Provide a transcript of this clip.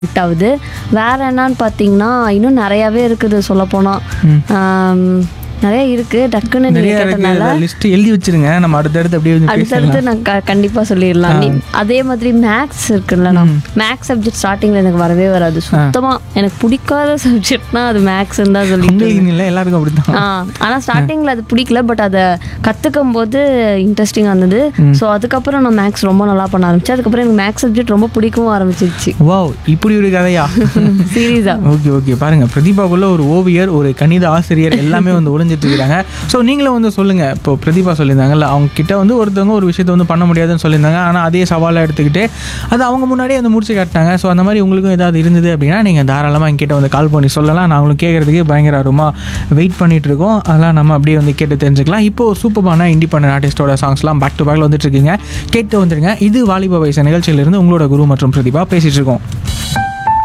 hit ஆகுது வேற என்னன்னு பார்த்தீங்கன்னா இன்னும் நிறையாவே இருக்குது சொல்லப்போனால் நிறைய இருக்குது டக்குன்னு நிறைய நீங்கள் கேட்டனால இருக்கு லிஸ்ட் எழுதி வச்சிருங்க நம்ம அடுத்தடுத்து அப்படியே வந்து அடுத்தடுத்து பேசலாம் நான் க கண்டிப்பாக சொல்லிடலாம் நீ அதே மாதிரி மேக்ஸ் இருக்குல்ல நான் மேக்ஸ் சப்ஜெக்ட் ஸ்டார்டிங்கில் எனக்கு வரவே வராது சுத்தமாக எனக்கு பிடிக்காத சப்ஜெக்ட்னா அது மேக்ஸ்ன்னு தான் சொல்லிட்டு உங்களுக்கு இல்லை எல்லாருக்கும் அப்படித்தான் ஆ ஆனால் ஸ்டார்டிங்கில் அது பிடிக்கல பட் அதை கற்றுக்கும் போது இன்ட்ரெஸ்டிங்காக இருந்தது ஸோ அதுக்கப்புறம் நான் மேக்ஸ் ரொம்ப நல்லா பண்ண ஆரம்பிச்சேன் அதுக்கப்புறம் எனக்கு மேக்ஸ் சப்ஜெக்ட் ரொம்ப பிடிக்கவும் ஆரம்பிச்சிருச்சு வாவ் இப்படி ஒரு கதையா சீரியஸா ஓகே ஓகே பாருங்க பிரதீபாக்குள்ள ஒரு ஓவியர் ஒரு கணித ஆசிரியர் எல்லாமே வந்து ஒளிஞ்சிட்டு இருக்காங்க ஸோ நீங்களும் வந்து சொல்லுங்க இப்போ பிரதீபா சொல்லியிருந்தாங்கல்ல அவங்க கிட்ட வந்து ஒருத்தவங்க ஒரு விஷயத்தை வந்து பண்ண முடியாதுன்னு சொல்லியிருந்தாங்க ஆனால் அதே சவாலாக எடுத்துக்கிட்டு அது அவங்க முன்னாடியே வந்து முடிச்சு காட்டினாங்க ஸோ அந்த மாதிரி உங்களுக்கும் ஏதாவது இருந்தது அப்படின்னா நீங்கள் தாராளமாக எங்கிட்ட வந்து கால் பண்ணி சொல்லலாம் நாங்களும் கேட்கறதுக்கு பயங்கர ஆர்வமாக வெயிட் பண்ணிட்டு இருக்கோம் அதெல்லாம் நம்ம அப்படியே வந்து கேட்டு தெரிஞ்சுக்கலாம் இப்போ சூப்பரான இண்டிபெண்டன்ட் ஆர்டிஸ்டோட சாங்ஸ்லாம் பேக் டு பேக்கில் வந்துட்டு இருக்கீங்க கேட்டு வந்துருங்க இது வாலிப வயசு நிகழ்ச்சியிலிருந்து உங்களோட குரு மற்றும் பிரதீபா பேசிட்டு இருக்கோம்